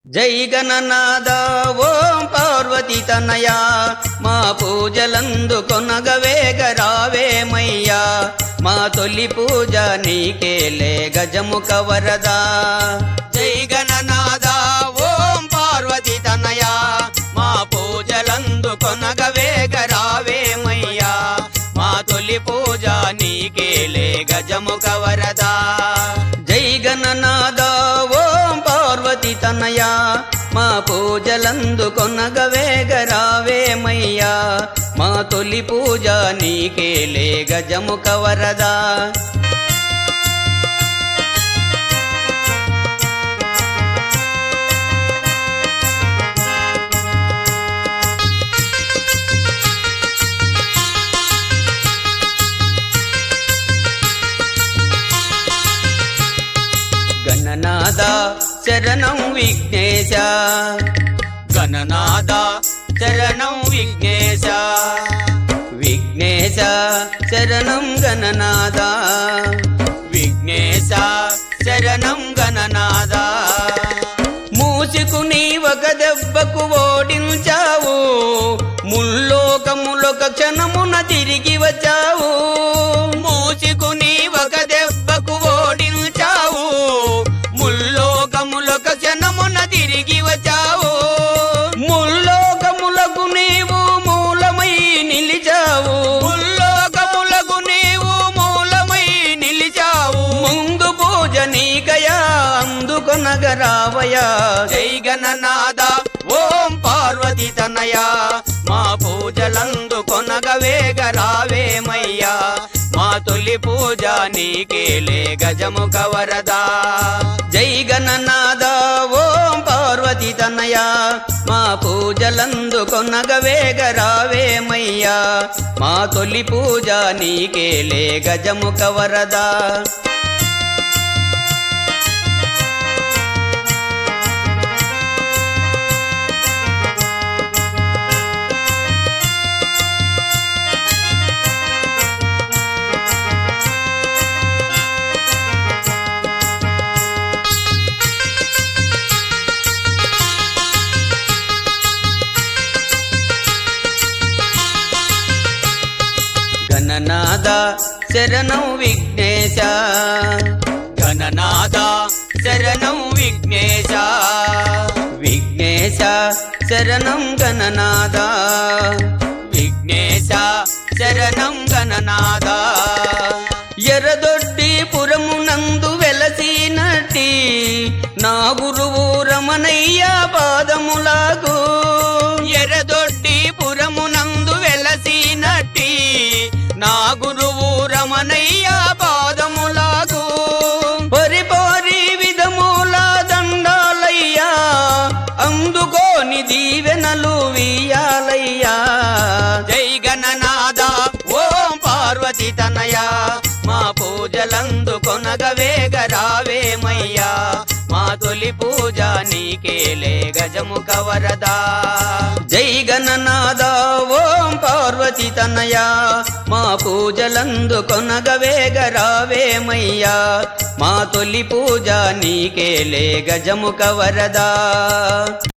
జై గణనాద ఓం పార్వతి తనయ మా పూజలందు కొనగవేగ రావేమయ్యా మా తొలి పూజ నీకేలే గజముఖ వరదా జై గణనాద ఓం పార్వతి తనయ మా పూజలందు కొనగవేగ రావేమయ్యా మా తొలి పూజ నీకేలే గజముఖ వరదా జై గణనాద ఓం పార్వతి తనయ మా పూజలందు కొనగవేగ రావేమయ్యా మా తొలి పూజ నీకేలే గజముఖ వరదా గణనాద శరణం విఘ్నేశ గణనాద శరణం విఘ్నేశ విఘ్నేశ శరణం గణనాద విఘ్నేశ శరణం గణనాద మూసుకుని ఒక దెబ్బకు ఓడించావు ముల్లోకములొక క్షణమున తిరిగి వచ్చావు మూసుకుని ఒక దెబ్బకు ఓడించావు ముల్లోకములొక క్షణమున తిరిగి వచ్చావు ముల్లోకములకు నీవు మూలమై నిలిచావు ముల్లోకములకు నీవు మూలమై నిలిచావు ముందు పూజ నీకయా అందుకొనగరావయా జై గణనాద ఓం పార్వతి తనయ మా పూజలందు కొనగవేగ రావేమయ్యా మా తొలి పూజ నీకేలే గజముఖ వరదా జై గణనాద ఓం పార్వతి తనయ మా పూజలందు కొనగవేగ రావేమయ్యా మా తొలి పూజ నీకేలే గజముఖ వరదా గణనాద శరణం విఘ్నేశ గణనాద శరణం విఘ్నేశ విఘ్నేశ శరణం గణనాద విఘ్నేశ శరణం గణనాద ఎరదొడ్డి పురమునందు వెలసినట్టి నా గురువు రమణయ్య పాదములకు ఎరదొడ్డి పురమునందు వెలసినట్టి నా గురువు రమణయ్య పాదములకు పరిపారి విధముల దండాలయ్యా అందుకోని దీవెనలు వీయాలయ్యా జై గణనాద ఓం పార్వతి తనయ మా పూజలందు కొనగవేగ రావేమయ్యా మా తొలి పూజ నీకేలే గజముఖ వరదా జై గణనాద ఓం పార్వతి తనయ మా పూజలందు కొనగవేగ రావేమయ్యా మా తొలి పూజ నీకేలే గజముఖ వరదా